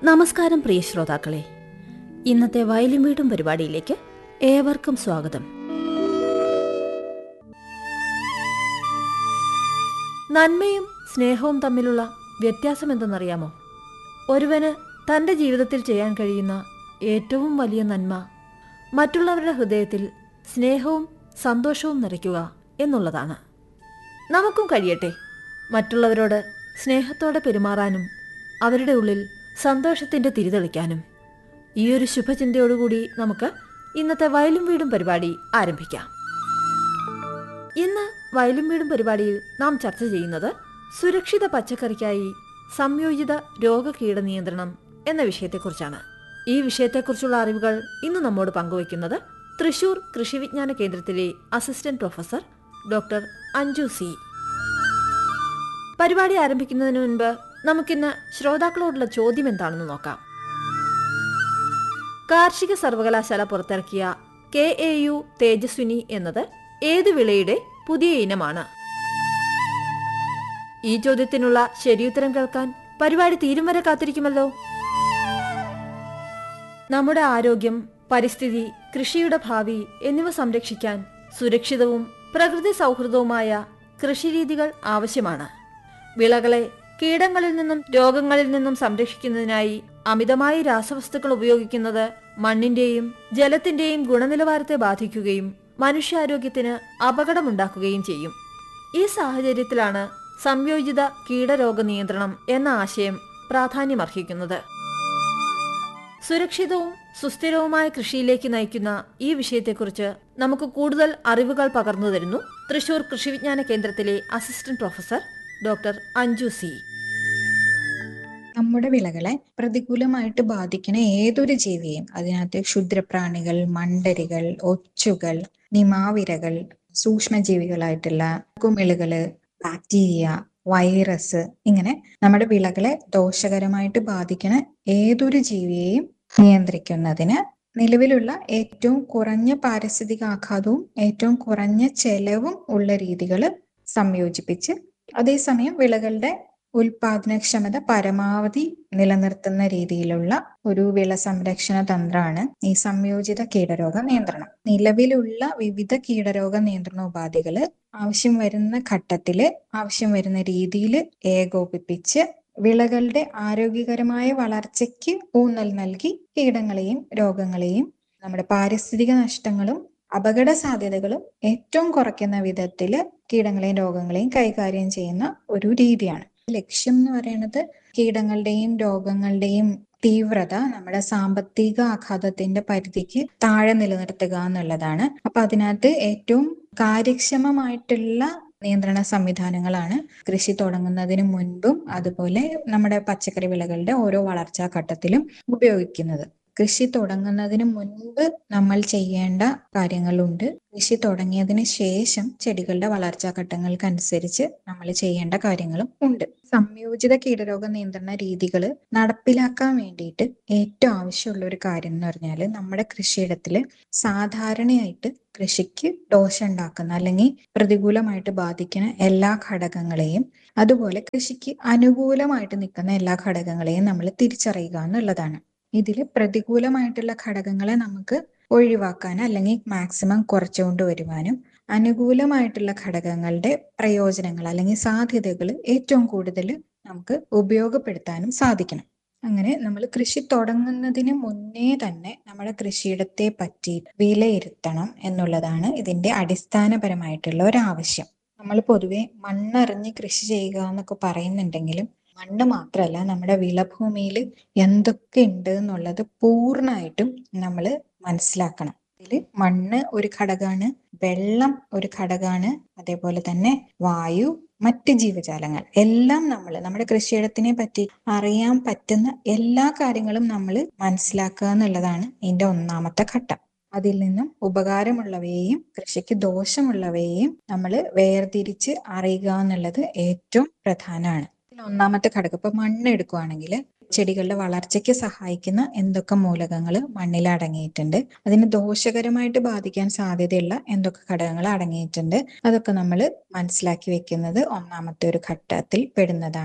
നമസ്കാരം പ്രിയ ശ്രോതാക്കളെ ഇന്നത്തെ വയലും വീടും പരിപാടിയിലേക്ക് ഏവർക്കും സ്വാഗതം നന്മയും സ്നേഹവും തമ്മിലുള്ള വ്യത്യാസം എന്തെന്നറിയാമോ ഒരുവന് തന്റെ ജീവിതത്തിൽ ചെയ്യാൻ കഴിയുന്ന ഏറ്റവും വലിയ നന്മ മറ്റുള്ളവരുടെ ഹൃദയത്തിൽ സ്നേഹവും സന്തോഷവും നിറയ്ക്കുക എന്നുള്ളതാണ് നമുക്കും കഴിയട്ടെ മറ്റുള്ളവരോട് സ്നേഹത്തോടെ പെരുമാറാനും അവരുടെ ഉള്ളിൽ സന്തോഷത്തിന്റെ തിരിതെളിക്കാനും ഈ ഒരു ശുഭചിന്തയോടുകൂടി നമുക്ക് ഇന്നത്തെ വയലും വീടും പരിപാടി ആരംഭിക്കാം ഇന്ന് വയലും വീടും പരിപാടിയിൽ നാം ചർച്ച ചെയ്യുന്നത് സുരക്ഷിത പച്ചക്കറിക്കായി സംയോജിത രോഗകീട നിയന്ത്രണം എന്ന വിഷയത്തെക്കുറിച്ചാണ് ഈ വിഷയത്തെക്കുറിച്ചുള്ള അറിവുകൾ ഇന്ന് നമ്മോട് പങ്കുവയ്ക്കുന്നത് തൃശൂർ കൃഷി വിജ്ഞാന കേന്ദ്രത്തിലെ assistant professor doctor Anju C പരിപാടി ആരംഭിക്കുന്നതിന് മുൻപ് നമുക്കിന്ന് ശ്രോതാക്കളോടുള്ള ചോദ്യം എന്താണെന്ന് നോക്കാം കാർഷിക സർവകലാശാല പുറത്തിറക്കിയ കെ എ യു തേജസ്വിനി എന്നത് ഏത് വിളയുടെ പുതിയ ഇനമാണ് ഈ ചോദ്യത്തിനുള്ള ശരിയുത്തരം കേൾക്കാൻ പരിപാടി തീരും വരെ കാത്തിരിക്കുമല്ലോ നമ്മുടെ ആരോഗ്യം പരിസ്ഥിതി കൃഷിയുടെ ഭാവി എന്നിവ സംരക്ഷിക്കാൻ സുരക്ഷിതവും പ്രകൃതി സൗഹൃദവുമായ കൃഷിരീതികൾ ആവശ്യമാണ് വിളകളെ കീടങ്ങളിൽ നിന്നും രോഗങ്ങളിൽ നിന്നും സംരക്ഷിക്കുന്നതിനായി അമിതമായി രാസവസ്തുക്കൾ ഉപയോഗിക്കുന്നത് മണ്ണിന്റെയും ജലത്തിന്റെയും ഗുണനിലവാരത്തെ ബാധിക്കുകയും മനുഷ്യാരോഗ്യത്തിന് അപകടമുണ്ടാക്കുകയും ചെയ്യും ഈ സാഹചര്യത്തിലാണ് സംയോജിത കീടരോഗ നിയന്ത്രണം എന്ന ആശയം പ്രാധാന്യമർഹിക്കുന്നത് സുരക്ഷിതവും സുസ്ഥിരവുമായ കൃഷിയിലേക്ക് നയിക്കുന്ന ഈ വിഷയത്തെക്കുറിച്ച് നമുക്ക് കൂടുതൽ അറിവുകൾ പകർന്നു തരുന്നു തൃശൂർ കൃഷിവിജ്ഞാന കേന്ദ്രത്തിലെ assistant professor doctor Anju C നമ്മുടെ വിളകളെ പ്രതികൂലമായിട്ട് ബാധിക്കുന്ന ഏതൊരു ജീവിയെയും അതിനകത്ത് ക്ഷുദ്രപ്രാണികൾ മണ്ടരികൾ ഒച്ചുകൾ നിമാവിരകൾ സൂക്ഷ്മജീവികളായിട്ടുള്ള കുമിളുകള് ബാക്ടീരിയ വൈറസ് ഇങ്ങനെ നമ്മുടെ വിളകളെ ദോഷകരമായിട്ട് ബാധിക്കുന്ന ഏതൊരു ജീവിയെയും നിയന്ത്രിക്കുന്നതിന് നിലവിലുള്ള ഏറ്റവും കുറഞ്ഞ പാരിസ്ഥിതിക ആഘാതവും ഏറ്റവും കുറഞ്ഞ ചെലവും ഉള്ള രീതികൾ സംയോജിപ്പിച്ച് അതേസമയം വിളകളുടെ ഉൽപാദനക്ഷമത പരമാവധി നിലനിർത്തുന്ന രീതിയിലുള്ള ഒരു വിള സംരക്ഷണ തന്ത്രമാണ് ഈ സംയോജിത കീടരോഗ നിയന്ത്രണം നിലവിലുള്ള വിവിധ കീടരോഗ നിയന്ത്രണ ഉപാധികള് ആവശ്യം വരുന്ന ഘട്ടത്തില് ആവശ്യം വരുന്ന രീതിയിൽ ഏകോപിപ്പിച്ച് വിളകളുടെ ആരോഗ്യകരമായ വളർച്ചയ്ക്ക് ഊന്നൽ നൽകി കീടങ്ങളെയും രോഗങ്ങളെയും നമ്മുടെ പാരിസ്ഥിതിക നഷ്ടങ്ങളും അപകട സാധ്യതകളും ഏറ്റവും കുറയ്ക്കുന്ന വിധത്തില് കീടങ്ങളെയും രോഗങ്ങളെയും കൈകാര്യം ചെയ്യുന്ന ഒരു രീതിയാണ് ലക്ഷ്യം എന്ന് പറയുന്നത് കീടങ്ങളുടെയും രോഗങ്ങളുടെയും തീവ്രത നമ്മുടെ സാമ്പത്തിക ആഘാതത്തിന്റെ പരിധിക്ക് താഴെ നിലനിർത്തുക എന്നുള്ളതാണ് അപ്പൊ അതിനകത്ത് ഏറ്റവും കാര്യക്ഷമമായിട്ടുള്ള നിയന്ത്രണ സംവിധാനങ്ങളാണ് കൃഷി തുടങ്ങുന്നതിന് മുൻപും അതുപോലെ നമ്മുടെ പച്ചക്കറി വിളകളുടെ ഓരോ വളർച്ചാ ഘട്ടത്തിലും ഉപയോഗിക്കുന്നത് കൃഷി തുടങ്ങുന്നതിന് മുൻപ് നമ്മൾ ചെയ്യേണ്ട കാര്യങ്ങളുണ്ട് കൃഷി തുടങ്ങിയതിന് ശേഷം ചെടികളുടെ വളർച്ചാ ഘട്ടങ്ങൾക്കനുസരിച്ച് നമ്മൾ ചെയ്യേണ്ട കാര്യങ്ങളും ഉണ്ട് സംയോജിത കീടരോഗ നിയന്ത്രണ രീതികൾ നടപ്പിലാക്കാൻ വേണ്ടിയിട്ട് ഏറ്റവും ആവശ്യമുള്ള ഒരു കാര്യം എന്ന് പറഞ്ഞാൽ നമ്മുടെ കൃഷിയിടത്തില് സാധാരണയായിട്ട് കൃഷിക്ക് ദോഷം ഉണ്ടാക്കുന്ന അല്ലെങ്കിൽ പ്രതികൂലമായിട്ട് ബാധിക്കുന്ന എല്ലാ ഘടകങ്ങളെയും അതുപോലെ കൃഷിക്ക് അനുകൂലമായിട്ട് നിൽക്കുന്ന എല്ലാ ഘടകങ്ങളെയും നമ്മൾ തിരിച്ചറിയുക എന്നുള്ളതാണ് ഇതിൽ പ്രതികൂലമായിട്ടുള്ള ഘടകങ്ങളെ നമുക്ക് ഒഴിവാക്കാൻ അല്ലെങ്കിൽ മാക്സിമം കുറച്ചുകൊണ്ട് വരുവാനും അനുകൂലമായിട്ടുള്ള ഘടകങ്ങളുടെ പ്രയോജനങ്ങൾ അല്ലെങ്കിൽ സാധ്യതകൾ ഏറ്റവും കൂടുതൽ നമുക്ക് ഉപയോഗപ്പെടുത്താനും സാധിക്കണം അങ്ങനെ നമ്മൾ കൃഷി തുടങ്ങുന്നതിന് മുന്നേ തന്നെ നമ്മുടെ കൃഷിയിടത്തെ പറ്റി വിലയിരുത്തണം എന്നുള്ളതാണ് ഇതിന്റെ അടിസ്ഥാനപരമായിട്ടുള്ള ഒരു ആവശ്യം നമ്മൾ പൊതുവെ മണ്ണറിഞ്ഞ് കൃഷി ചെയ്യുക എന്നൊക്കെ പറയുന്നുണ്ടെങ്കിലും മണ്ണ് മാത്രമല്ല നമ്മുടെ വിളഭൂമിയിൽ എന്തൊക്കെ ഉണ്ട് എന്നുള്ളത് പൂർണ്ണമായിട്ടും നമ്മൾ മനസ്സിലാക്കണം ഇതിൽ മണ്ണ് ഒരു ഘടകമാണ് വെള്ളം ഒരു ഘടകമാണ് അതേപോലെ തന്നെ വായു മറ്റ് ജീവജാലങ്ങൾ എല്ലാം നമ്മൾ നമ്മുടെ കൃഷിയിടത്തിനെ പറ്റി അറിയാൻ പറ്റുന്ന എല്ലാ കാര്യങ്ങളും നമ്മൾ മനസ്സിലാക്കുക എന്നുള്ളതാണ് ഇതിന്റെ ഒന്നാമത്തെ ഘട്ടം അതിൽ നിന്നും ഉപകാരമുള്ളവയെയും കൃഷിക്ക് ദോഷമുള്ളവയെയും നമ്മൾ വേർതിരിച്ച് അറിയുക എന്നുള്ളത് ഏറ്റവും പ്രധാനമാണ് ഒന്നാമത്തെ ഘടകം ഇപ്പൊ മണ്ണ് എടുക്കുവാണെങ്കിൽ ചെടികളുടെ വളർച്ചയ്ക്ക് സഹായിക്കുന്ന എന്തൊക്കെ മൂലകങ്ങൾ മണ്ണിൽ അടങ്ങിയിട്ടുണ്ട് അതിന് ദോഷകരമായിട്ട് ബാധിക്കാൻ സാധ്യതയുള്ള എന്തൊക്കെ ഘടകങ്ങൾ അടങ്ങിയിട്ടുണ്ട് അതൊക്കെ നമ്മൾ മനസ്സിലാക്കി വെക്കുന്നത് ഒന്നാമത്തെ ഒരു ഘട്ടത്തിൽ പെടുന്നതാണ്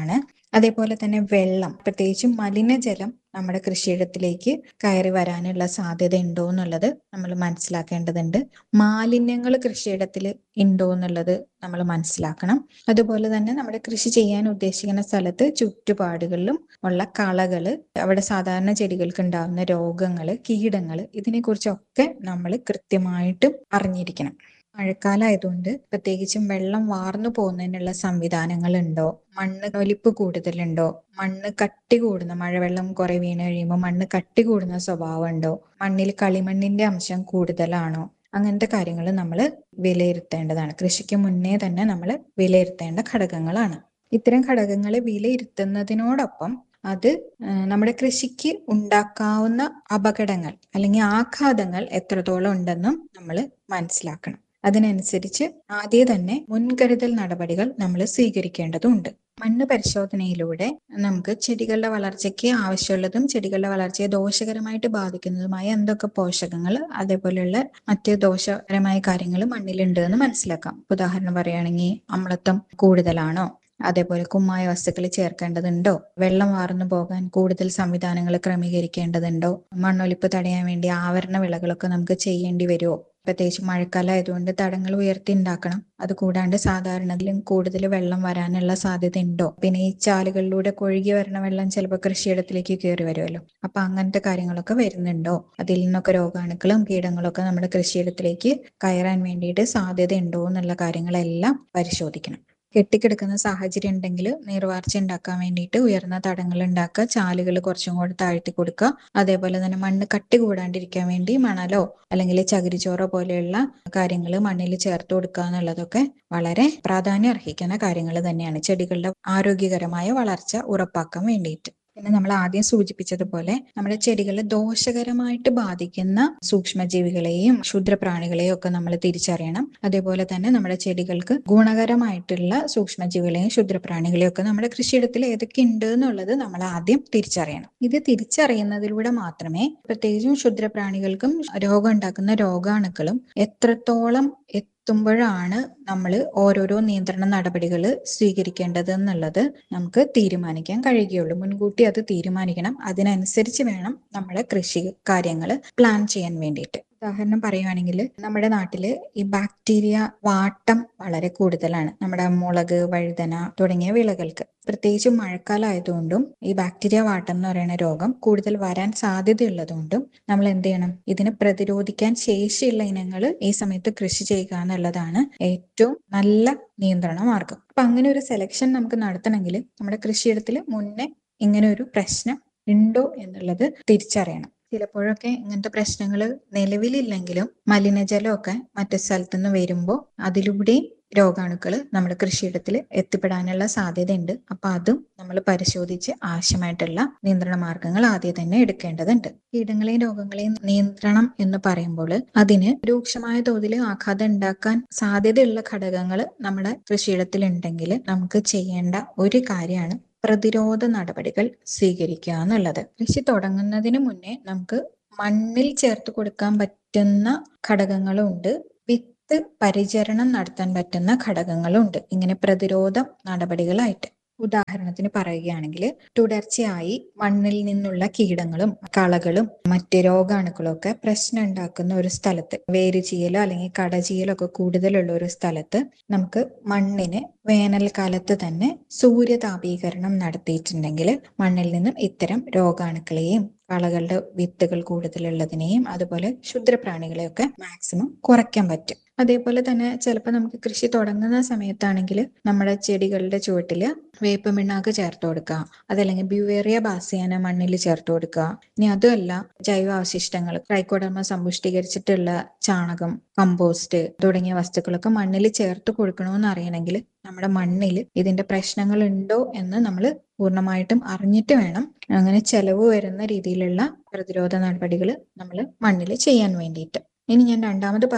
അതേപോലെ തന്നെ വെള്ളം പ്രത്യേകിച്ചും മലിനജലം നമ്മുടെ കൃഷിയിടത്തിലേക്ക് കയറി വരാനുള്ള സാധ്യത ഉണ്ടോ എന്നുള്ളത് നമ്മൾ മനസ്സിലാക്കേണ്ടതുണ്ട് മാലിന്യങ്ങൾ കൃഷിയിടത്തിൽ ഉണ്ടോ എന്നുള്ളത് നമ്മൾ മനസ്സിലാക്കണം അതുപോലെ തന്നെ നമ്മുടെ കൃഷി ചെയ്യാൻ ഉദ്ദേശിക്കുന്ന സ്ഥലത്ത് ചുറ്റുപാടുകളിലും ഉള്ള കളകള് അവിടെ സാധാരണ ചെടികൾക്ക് ഉണ്ടാകുന്ന രോഗങ്ങള് കീടങ്ങള് ഇതിനെക്കുറിച്ചൊക്കെ നമ്മൾ കൃത്യമായിട്ടും അറിഞ്ഞിരിക്കണം മഴക്കാലമായതുകൊണ്ട് പ്രത്യേകിച്ചും വെള്ളം വാർന്നു പോകുന്നതിനുള്ള സംവിധാനങ്ങൾ ഉണ്ടോ മണ്ണ് ഒലിപ്പ് കൂടുതലുണ്ടോ മണ്ണ് കട്ടി കൂടുന്ന മഴവെള്ളം കുറെ വീണ് കഴിയുമ്പോൾ മണ്ണ് കട്ടി കൂടുന്ന സ്വഭാവം ഉണ്ടോ മണ്ണിൽ കളിമണ്ണിന്റെ അംശം കൂടുതലാണോ അങ്ങനത്തെ കാര്യങ്ങൾ നമ്മൾ വിലയിരുത്തേണ്ടതാണ് കൃഷിക്ക് മുന്നേ തന്നെ നമ്മൾ വിലയിരുത്തേണ്ട ഘടകങ്ങളാണ് ഇത്തരം ഘടകങ്ങൾ വിലയിരുത്തുന്നതിനോടൊപ്പം അത് നമ്മുടെ കൃഷിക്ക് ഉണ്ടാക്കാവുന്ന അപകടങ്ങൾ അല്ലെങ്കിൽ ആഘാതങ്ങൾ എത്രത്തോളം ഉണ്ടെന്നും നമ്മൾ മനസ്സിലാക്കണം അതിനനുസരിച്ച് ആദ്യ തന്നെ മുൻകരുതൽ നടപടികൾ നമ്മൾ സ്വീകരിക്കേണ്ടതുണ്ട് മണ്ണ് പരിശോധനയിലൂടെ നമുക്ക് ചെടികളുടെ വളർച്ചയ്ക്ക് ആവശ്യമുള്ളതും ചെടികളുടെ വളർച്ചയെ ദോഷകരമായിട്ട് ബാധിക്കുന്നതുമായ എന്തൊക്കെ പോഷകങ്ങൾ അതേപോലെയുള്ള മറ്റ് ദോഷകരമായ കാര്യങ്ങൾ മണ്ണിലുണ്ട് എന്ന് മനസ്സിലാക്കാം ഉദാഹരണം പറയുകയാണെങ്കിൽ അമ്ലത്വം കൂടുതലാണോ അതേപോലെ കുമ്മായ വസ്തുക്കൾ ചേർക്കേണ്ടതുണ്ടോ വെള്ളം വാർന്നു പോകാൻ കൂടുതൽ സംവിധാനങ്ങൾ ക്രമീകരിക്കേണ്ടതുണ്ടോ മണ്ണൊലിപ്പ് തടയാൻ വേണ്ടി ആവരണ വിളകളൊക്കെ നമുക്ക് ചെയ്യേണ്ടി വരുമോ പ്രത്യേകിച്ച് മഴക്കാലം ആയതുകൊണ്ട് തടങ്ങൾ ഉയർത്തി ഉണ്ടാക്കണം അത് കൂടാണ്ട് സാധാരണയിലും കൂടുതൽ വെള്ളം വരാനുള്ള സാധ്യത ഉണ്ടോ പിന്നെ ഈ ചാലുകളിലൂടെ കൊഴുകി വരുന്ന വെള്ളം ചിലപ്പോൾ കൃഷിയിടത്തിലേക്ക് കയറി വരുമല്ലോ അപ്പൊ അങ്ങനത്തെ കാര്യങ്ങളൊക്കെ വരുന്നുണ്ടോ അതിൽ നിന്നൊക്കെ രോഗാണുക്കളും കീടങ്ങളൊക്കെ നമ്മുടെ കൃഷിയിടത്തിലേക്ക് കയറാൻ വേണ്ടിയിട്ട് സാധ്യത ഉണ്ടോ എന്നുള്ള കാര്യങ്ങളെല്ലാം പരിശോധിക്കണം കെട്ടിക്കിടക്കുന്ന സാഹചര്യം ഉണ്ടെങ്കിൽ നീർവാർച്ച ഉണ്ടാക്കാൻ വേണ്ടിയിട്ട് ഉയർന്ന തടങ്ങൾ ഉണ്ടാക്കുക ചാലുകൾ കുറച്ചും കൂടെ താഴ്ത്തി കൊടുക്കുക അതേപോലെ തന്നെ മണ്ണ് കട്ടി കൂടാണ്ടിരിക്കാൻ വേണ്ടി മണലോ അല്ലെങ്കിൽ ചകിരിച്ചോറോ പോലെയുള്ള കാര്യങ്ങൾ മണ്ണിൽ ചേർത്ത് കൊടുക്കുക എന്നുള്ളതൊക്കെ വളരെ പ്രാധാന്യം അർഹിക്കുന്ന കാര്യങ്ങൾ തന്നെയാണ് ചെടികളുടെ ആരോഗ്യകരമായ വളർച്ച ഉറപ്പാക്കാൻ വേണ്ടിയിട്ട് പിന്നെ നമ്മൾ ആദ്യം സൂചിപ്പിച്ചതുപോലെ നമ്മുടെ ചെടികളെ ദോഷകരമായിട്ട് ബാധിക്കുന്ന സൂക്ഷ്മജീവികളെയും ക്ഷുദ്രപ്രാണികളെയും ഒക്കെ നമ്മൾ തിരിച്ചറിയണം അതേപോലെ തന്നെ നമ്മുടെ ചെടികൾക്ക് ഗുണകരമായിട്ടുള്ള സൂക്ഷ്മജീവികളെയും ക്ഷുദ്രപ്രാണികളെയും ഒക്കെ നമ്മുടെ കൃഷിയിടത്തിൽ ഏതൊക്കെ ഉണ്ട് എന്നുള്ളത് നമ്മൾ ആദ്യം തിരിച്ചറിയണം ഇത് തിരിച്ചറിയുന്നതിലൂടെ മാത്രമേ പ്രത്യേകിച്ചും ക്ഷുദ്രപ്രാണികൾക്കും രോഗം ഉണ്ടാക്കുന്ന രോഗാണുക്കളും എത്രത്തോളം എത്തുമ്പോഴാണ് നമ്മൾ ഓരോരോ നിയന്ത്രണ നടപടികൾ സ്വീകരിക്കേണ്ടത് എന്നുള്ളത് നമുക്ക് തീരുമാനിക്കാൻ കഴിയുകയുള്ളൂ മുൻകൂട്ടി അത് തീരുമാനിക്കണം അതിനനുസരിച്ച് വേണം നമ്മുടെ കൃഷി കാര്യങ്ങൾ പ്ലാൻ ചെയ്യാൻ വേണ്ടിയിട്ട് ഉദാഹരണം പറയുവാണെങ്കിൽ നമ്മുടെ നാട്ടില് ഈ ബാക്ടീരിയ വാട്ടം വളരെ കൂടുതലാണ് നമ്മുടെ മുളക് വഴുതന തുടങ്ങിയ വിളകൾക്ക് പ്രത്യേകിച്ച് മഴക്കാലം ആയതുകൊണ്ടും ഈ ബാക്ടീരിയ വാട്ടം എന്ന് പറയുന്ന രോഗം കൂടുതൽ വരാൻ സാധ്യതയുള്ളതുകൊണ്ടും നമ്മൾ എന്ത് ചെയ്യണം ഇതിനെ പ്രതിരോധിക്കാൻ ശേഷിയുള്ള ഇനങ്ങൾ ഈ സമയത്ത് കൃഷി ചെയ്യുക എന്നുള്ളതാണ് ഏറ്റവും നല്ല നിയന്ത്രണ മാർഗം അപ്പൊ അങ്ങനെ ഒരു സെലക്ഷൻ നമുക്ക് നടത്തണമെങ്കിൽ നമ്മുടെ കൃഷിയിടത്തിൽ മുന്നേ ഇങ്ങനെ ഒരു പ്രശ്നം ഉണ്ടോ എന്നുള്ളത് തിരിച്ചറിയണം ചിലപ്പോഴൊക്കെ ഇങ്ങനത്തെ പ്രശ്നങ്ങൾ നിലവിലില്ലെങ്കിലും മലിനജലമൊക്കെ മറ്റു സ്ഥലത്തു നിന്ന് വരുമ്പോൾ അതിലൂടെയും രോഗാണുക്കൾ നമ്മുടെ കൃഷിയിടത്തിൽ എത്തിപ്പെടാനുള്ള സാധ്യതയുണ്ട് അപ്പൊ അതും നമ്മൾ പരിശോധിച്ച് ആവശ്യമായിട്ടുള്ള നിയന്ത്രണ മാർഗങ്ങൾ ആദ്യം തന്നെ എടുക്കേണ്ടതുണ്ട് കീടങ്ങളെയും രോഗങ്ങളെയും നിയന്ത്രണം എന്ന് പറയുമ്പോൾ അതിന് രൂക്ഷമായ തോതിൽ ആഘാതം ഉണ്ടാക്കാൻ സാധ്യതയുള്ള ഘടകങ്ങൾ നമ്മുടെ കൃഷിയിടത്തിൽ ഉണ്ടെങ്കിൽ നമുക്ക് ചെയ്യേണ്ട ഒരു കാര്യമാണ് പ്രതിരോധ നടപടികൾ സ്വീകരിക്കുക എന്നുള്ളത് കൃഷി തുടങ്ങുന്നതിന് മുന്നേ നമുക്ക് മണ്ണിൽ ചേർത്ത് കൊടുക്കാൻ പറ്റുന്ന ഘടകങ്ങളുണ്ട് വിത്ത് പരിചരണം നടത്താൻ പറ്റുന്ന ഘടകങ്ങളുണ്ട് ഇങ്ങനെ പ്രതിരോധ നടപടികളായിട്ട് ഉദാഹരണത്തിന് പറയുകയാണെങ്കിൽ തുടർച്ചയായി മണ്ണിൽ നിന്നുള്ള കീടങ്ങളും കളകളും മറ്റ് രോഗാണുക്കളും ഒക്കെ പ്രശ്നം ഉണ്ടാക്കുന്ന ഒരു സ്ഥലത്ത് വേര് ചെയ്യലോ അല്ലെങ്കിൽ കടചീയലോ ഒക്കെ കൂടുതലുള്ള ഒരു സ്ഥലത്ത് നമുക്ക് മണ്ണിന് വേനൽക്കാലത്ത് തന്നെ സൂര്യതാപീകരണം നടത്തിയിട്ടുണ്ടെങ്കിൽ മണ്ണിൽ നിന്നും ഇത്തരം രോഗാണുക്കളെയും കളകളുടെ വിത്തുകൾ കൂടുതലുള്ളതിനെയും അതുപോലെ ക്ഷുദ്രപ്രാണികളെയൊക്കെ മാക്സിമം കുറയ്ക്കാൻ പറ്റും അതേപോലെ തന്നെ ചിലപ്പോൾ നമുക്ക് കൃഷി തുടങ്ങുന്ന സമയത്താണെങ്കിൽ നമ്മുടെ ചെടികളുടെ ചുവട്ടില് വേപ്പ് മിണ്ണാക്ക് ചേർത്ത് കൊടുക്കുക അതല്ലെങ്കിൽ ബ്യൂവേറിയ ബാസിയാന മണ്ണിൽ ചേർത്ത് കൊടുക്കുക ഇനി അതുമല്ല ജൈവ അവശിഷ്ടങ്ങൾ ട്രൈക്കോഡർമ സമ്പുഷ്ടീകരിച്ചിട്ടുള്ള ചാണകം കമ്പോസ്റ്റ് തുടങ്ങിയ വസ്തുക്കളൊക്കെ മണ്ണിൽ ചേർത്ത് കൊടുക്കണമെന്ന് അറിയണമെങ്കിൽ നമ്മുടെ മണ്ണിൽ ഇതിന്റെ പ്രശ്നങ്ങൾ ഉണ്ടോ എന്ന് നമ്മൾ പൂർണ്ണമായിട്ടും അറിഞ്ഞിട്ട് വേണം അങ്ങനെ ചെലവ് വരുന്ന രീതിയിലുള്ള പ്രതിരോധ നടപടികൾ നമ്മൾ മണ്ണിൽ ചെയ്യാൻ വേണ്ടിയിട്ട് ഇനി ഞാൻ രണ്ടാമത് പറഞ്ഞു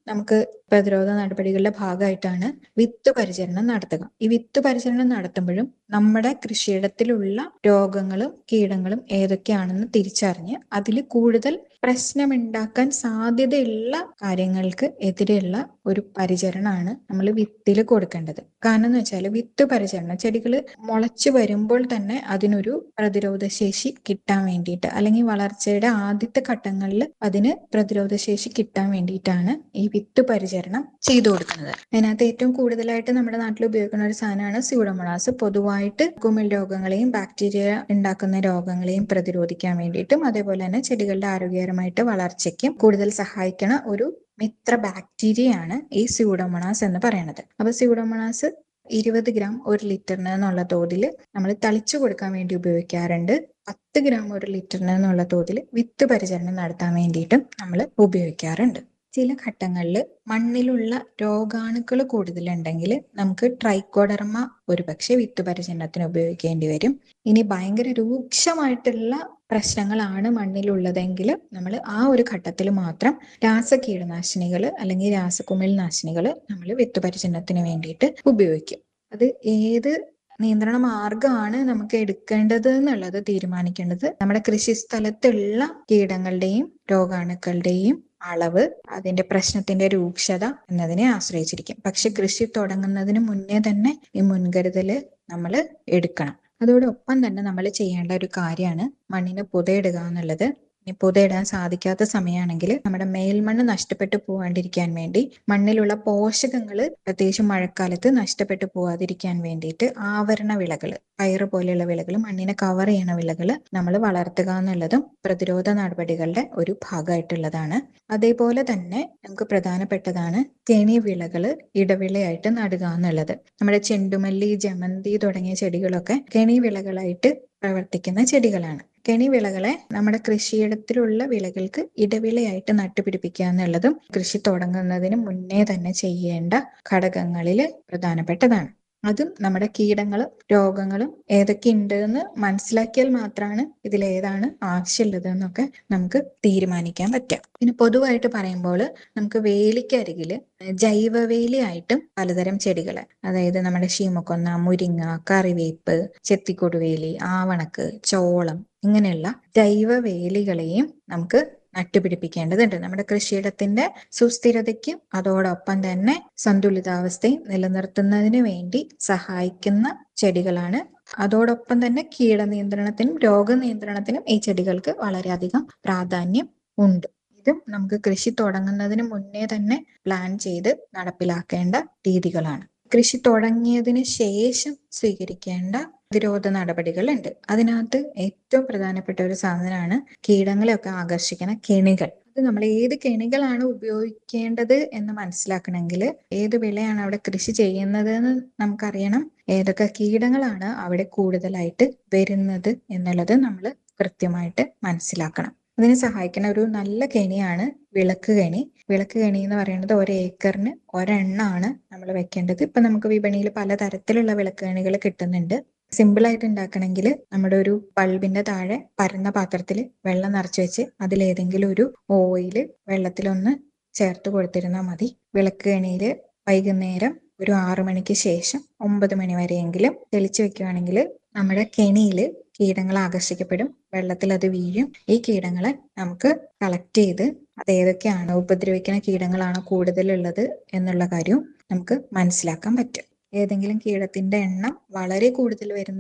നമുക്ക് പ്രതിരോധ നടപടികളുടെ ഭാഗമായിട്ടാണ് വിത്ത് പരിചരണം നടത്തുക ഈ വിത്ത് പരിചരണം നടത്തുമ്പോഴും നമ്മുടെ കൃഷിയിടത്തിലുള്ള രോഗങ്ങളും കീടങ്ങളും ഏതൊക്കെയാണെന്ന് തിരിച്ചറിഞ്ഞ് അതിൽ കൂടുതൽ പ്രശ്നമുണ്ടാക്കാൻ സാധ്യതയുള്ള കാര്യങ്ങൾക്ക് എതിരെയുള്ള ഒരു പരിചരണമാണ് നമ്മൾ വിത്തിൽ കൊടുക്കേണ്ടത് കാരണം എന്ന് വെച്ചാൽ വിത്ത് പരിചരണം ചെടികൾ മുളച്ചു വരുമ്പോൾ തന്നെ അതിനൊരു പ്രതിരോധ ശേഷി കിട്ടാൻ വേണ്ടിയിട്ട് അല്ലെങ്കിൽ വളർച്ചയുടെ ആദ്യത്തെ ഘട്ടങ്ങളിൽ അതിന് പ്രതിരോധ ശേഷി കിട്ടാൻ വേണ്ടിയിട്ടാണ് ഈ വിത്ത് പരിചരണം ചെയ്തു കൊടുക്കുന്നത് അതിനകത്ത് ഏറ്റവും കൂടുതലായിട്ട് നമ്മുടെ നാട്ടിൽ ഉപയോഗിക്കുന്ന ഒരു സാധനമാണ് സ്യൂഡോമോണാസ് പൊതുവായിട്ട് കുമിൾ രോഗങ്ങളെയും ബാക്ടീരിയ ഉണ്ടാക്കുന്ന രോഗങ്ങളെയും പ്രതിരോധിക്കാൻ വേണ്ടിയിട്ടും അതേപോലെ തന്നെ ചെടികളുടെ ആരോഗ്യകരമായിട്ട് വളർച്ചയ്ക്കും കൂടുതൽ സഹായിക്കണ ഒരു മിത്ര ബാക്ടീരിയയാണ് ഈ സ്യൂഡോമോണാസ് എന്ന് പറയുന്നത് അപ്പൊ സ്യൂഡോമോണാസ് ഇരുപത് ഗ്രാം ഒരു ലിറ്ററിന് എന്നുള്ള തോതിൽ നമ്മൾ തളിച്ചു കൊടുക്കാൻ വേണ്ടി ഉപയോഗിക്കാറുണ്ട് പത്ത് ഗ്രാം ഒരു ലിറ്ററിന് എന്നുള്ള തോതിൽ വിത്ത് പരിചരണം നടത്താൻ വേണ്ടിയിട്ടും നമ്മൾ ഉപയോഗിക്കാറുണ്ട് ചില ഘട്ടങ്ങളിൽ മണ്ണിലുള്ള രോഗാണുക്കൾ കൂടുതലുണ്ടെങ്കിൽ നമുക്ക് ട്രൈക്കോഡർമ ഒരുപക്ഷെ വിത്ത് പരിചരണത്തിന് ഉപയോഗിക്കേണ്ടി വരും ഇനി ഭയങ്കര രൂക്ഷമായിട്ടുള്ള പ്രശ്നങ്ങളാണ് മണ്ണിലുള്ളതെങ്കിൽ നമ്മൾ ആ ഒരു ഘട്ടത്തിൽ മാത്രം രാസകീടനാശിനികൾ അല്ലെങ്കിൽ രാസകുമിൾ നാശിനികൾ നമ്മൾ വിത്ത് പരിചരണത്തിന് വേണ്ടിയിട്ട് ഉപയോഗിക്കും അത് ഏത് നിയന്ത്രണ മാർഗമാണ് നമുക്ക് എടുക്കേണ്ടത് എന്നുള്ളത് തീരുമാനിക്കേണ്ടത് നമ്മുടെ കൃഷി സ്ഥലത്തുള്ള കീടങ്ങളുടെയും രോഗാണുക്കളുടെയും അളവ് അതിന്റെ പ്രശ്നത്തിന്റെ രൂക്ഷത എന്നതിനെ ആശ്രയിച്ചിരിക്കും പക്ഷെ കൃഷി തുടങ്ങുന്നതിന് മുന്നേ തന്നെ ഈ മുൻകരുതല് നമ്മൾ എടുക്കണം അതോടൊപ്പം തന്നെ നമ്മൾ ചെയ്യേണ്ട ഒരു കാര്യമാണ് മണ്ണിന് പുതയിടുക എന്നുള്ളത് ഇനി പുതയിടാൻ സാധിക്കാത്ത സമയമാണെങ്കിൽ നമ്മുടെ മേൽമണ്ണ് നഷ്ടപ്പെട്ടു പോകാണ്ടിരിക്കാൻ വേണ്ടി മണ്ണിലുള്ള പോഷകങ്ങൾ പ്രത്യേകിച്ചും മഴക്കാലത്ത് നഷ്ടപ്പെട്ടു പോവാതിരിക്കാൻ വേണ്ടിയിട്ട് ആവരണ വിളകൾ പയറ് പോലെയുള്ള വിളകൾ മണ്ണിനെ കവർ ചെയ്യണ വിളകൾ നമ്മൾ വളർത്തുക എന്നുള്ളതും പ്രതിരോധ നടപടികളുടെ ഒരു ഭാഗമായിട്ടുള്ളതാണ് അതേപോലെ തന്നെ നമുക്ക് പ്രധാനപ്പെട്ടതാണ് കെണി വിളകൾ ഇടവിളയായിട്ട് നടുക എന്നുള്ളത് നമ്മുടെ ചെണ്ടുമല്ലി ജമന്തി തുടങ്ങിയ ചെടികളൊക്കെ കെണി വിളകളായിട്ട് പ്രവർത്തിക്കുന്ന ചെടികളാണ് കെണി വിളകളെ നമ്മുടെ കൃഷിയിടത്തിലുള്ള വിളകൾക്ക് ഇടവിളയായിട്ട് നട്ടുപിടിപ്പിക്കുക എന്നുള്ളതും കൃഷി തുടങ്ങുന്നതിന് മുന്നേ തന്നെ ചെയ്യേണ്ട ഘടകങ്ങളിൽ പ്രധാനപ്പെട്ടതാണ് അതും നമ്മുടെ കീടങ്ങളും രോഗങ്ങളും ഏതൊക്കെ ഉണ്ട് എന്ന് മനസ്സിലാക്കിയാൽ മാത്രമാണ് ഇതിൽ ഏതാണ് ആവശ്യമുള്ളത് എന്നൊക്കെ നമുക്ക് തീരുമാനിക്കാൻ പറ്റുക പിന്നെ പൊതുവായിട്ട് പറയുമ്പോൾ നമുക്ക് വേലിക്കരികിൽ ജൈവവേലിയായിട്ടും പലതരം ചെടികൾ അതായത് നമ്മുടെ ശീമക്കൊന്ന മുരിങ്ങ കറിവേപ്പ് ചെത്തിക്കൊടുവേലി ആവണക്ക് ചോളം ഇങ്ങനെയുള്ള ജൈവവേലികളെയും നമുക്ക് നട്ടുപിടിപ്പിക്കേണ്ടതുണ്ട് നമ്മുടെ കൃഷിയിടത്തിന്റെ സുസ്ഥിരതയ്ക്കും അതോടൊപ്പം തന്നെ സന്തുലിതാവസ്ഥയും നിലനിർത്തുന്നതിന് വേണ്ടി സഹായിക്കുന്ന ചെടികളാണ് അതോടൊപ്പം തന്നെ കീടനിയന്ത്രണത്തിനും രോഗനിയന്ത്രണത്തിനും ഈ ചെടികൾക്ക് വളരെയധികം പ്രാധാന്യം ഉണ്ട് ഇതും നമുക്ക് കൃഷി തുടങ്ങുന്നതിന് മുന്നേ തന്നെ പ്ലാൻ ചെയ്ത് നടപ്പിലാക്കേണ്ട രീതികളാണ് കൃഷി തുടങ്ങിയതിന് ശേഷം സ്വീകരിക്കേണ്ട പ്രതിരോധ നടപടികളുണ്ട് അതിനകത്ത് ഏറ്റവും പ്രധാനപ്പെട്ട ഒരു സാധനമാണ് കീടങ്ങളെയൊക്കെ ആകർഷിക്കുന്ന കെണികൾ അത് നമ്മൾ ഏത് കെണികളാണ് ഉപയോഗിക്കേണ്ടത് എന്ന് മനസ്സിലാക്കണമെങ്കിൽ ഏത് വിളയാണ് അവിടെ കൃഷി ചെയ്യുന്നത് എന്ന് നമുക്കറിയണം ഏതൊക്കെ കീടങ്ങളാണ് അവിടെ കൂടുതലായിട്ട് വരുന്നത് എന്നുള്ളത് നമ്മൾ കൃത്യമായിട്ട് മനസ്സിലാക്കണം അതിന് സഹായിക്കുന്ന ഒരു നല്ല കെണിയാണ് വിളക്ക് കെണി വിളക്ക് കെണി എന്ന് പറയുന്നത് ഒരു ഏക്കറിന് ഒരെണ്ണമാണ് നമ്മൾ വെക്കേണ്ടത് ഇപ്പൊ നമുക്ക് വിപണിയിൽ പലതരത്തിലുള്ള വിളക്ക് കെണികൾ കിട്ടുന്നുണ്ട് സിമ്പിൾ ആയിട്ട് ഉണ്ടാക്കണമെങ്കിൽ നമ്മുടെ ഒരു ബൾബിന്റെ താഴെ പരന്ന പാത്രത്തിൽ വെള്ളം നിറച്ച് വെച്ച് അതിലേതെങ്കിലും ഒരു ഓയിൽ വെള്ളത്തിലൊന്ന് ചേർത്ത് കൊടുത്തിരുന്നാൽ മതി വിളക്ക് കെണിയിൽ വൈകുന്നേരം ഒരു ആറു മണിക്ക് ശേഷം ഒമ്പത് മണി വരെയെങ്കിലും തെളിച്ചു വെക്കുകയാണെങ്കിൽ നമ്മുടെ കെണിയിൽ കീടങ്ങൾ ആകർഷിക്കപ്പെടും വെള്ളത്തിൽ അത് വീഴും ഈ കീടങ്ങളെ നമുക്ക് കളക്ട് ചെയ്ത് അത് ഏതൊക്കെയാണ് ഉപദ്രവിക്കുന്ന കീടങ്ങളാണ് കൂടുതലുള്ളത് എന്നുള്ള കാര്യവും നമുക്ക് മനസ്സിലാക്കാൻ പറ്റും ഏതെങ്കിലും കീടത്തിന്റെ എണ്ണം വളരെ കൂടുതൽ വരുന്ന